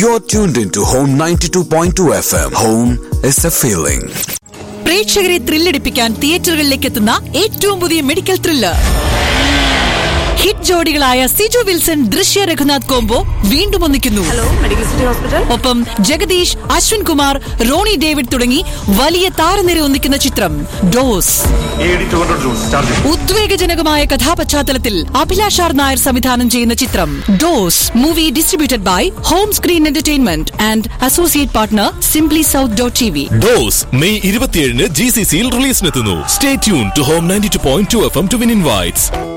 You're tuned into Home 92.2 FM. Home is a feeling. പ്രേക്ഷകരെ ത്രില്ലടിപ്പിക്കാൻ തിയേറ്ററുകളിലേക്ക് എത്തുന്ന ഏറ്റവും പുതിയ മെഡിക്കൽ ത്രില്ലർ ഹിറ്റ് ജോഡികളായ സിജു വിൽസൺ ദൃശ്യ രഘുനാഥ് കോംബോ വീണ്ടും ഒന്നിക്കുന്നു ഹലോ മെഡിക്കൽ സിറ്റി ഹോസ്പിറ്റൽ ഒപ്പം ജഗദീഷ് അശ്വിൻ കുമാർ റോണി ഡേവിഡ് തുടങ്ങി വലിയ താരനിര ഒന്നിക്കുന്ന ചിത്രം dose A two hundred juice charge ഉദ്വേഗജനകമായ കഥാപശ്ചാത്തലത്തിൽ അഭിലാഷ് ആർ നായർ സംവിധാനം ചെയ്യുന്ന ചിത്രം dose movie distributed by home screen entertainment and associate partner simply south dot T V dose May ഇരുപത്തിയേഴിന് ജി സി സിയിൽ റിലീസിനെത്തുന്നു stay tune to home ninety two point two F M to win invites